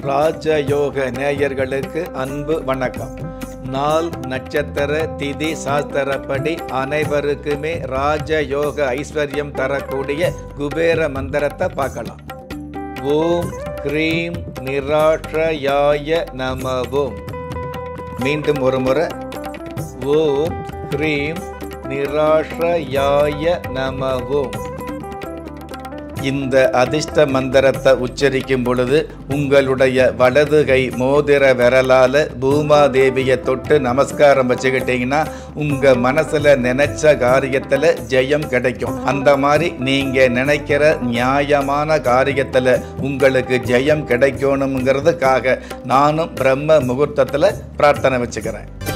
ராஜயோக நேயர்களுக்கு அன்பு வணக்கம் நாள் நட்சத்திர திதி சாஸ்திரப்படி அனைவருக்குமே ராஜயோக ஐஸ்வர்யம் தரக்கூடிய குபேர மந்திரத்தை பார்க்கலாம் ஓம் க்ரீம் நிராட்சயாய நமவோம் மீண்டும் ஒரு முறை ஓம் க்ரீம் நிராஷயாய நமவோம் இந்த அதிர்ஷ்ட மந்திரத்தை உச்சரிக்கும் பொழுது உங்களுடைய வலது கை மோதிர விரலால பூமாதேவியை தொட்டு நமஸ்காரம் வச்சுக்கிட்டீங்கன்னா உங்க மனசுல நினைச்ச காரியத்துல ஜெயம் கிடைக்கும் அந்த மாதிரி நீங்க நினைக்கிற நியாயமான காரியத்துல உங்களுக்கு ஜெயம் கிடைக்கணுங்கிறதுக்காக நானும் பிரம்ம முகூர்த்தத்துல பிரார்த்தனை வச்சுக்கிறேன்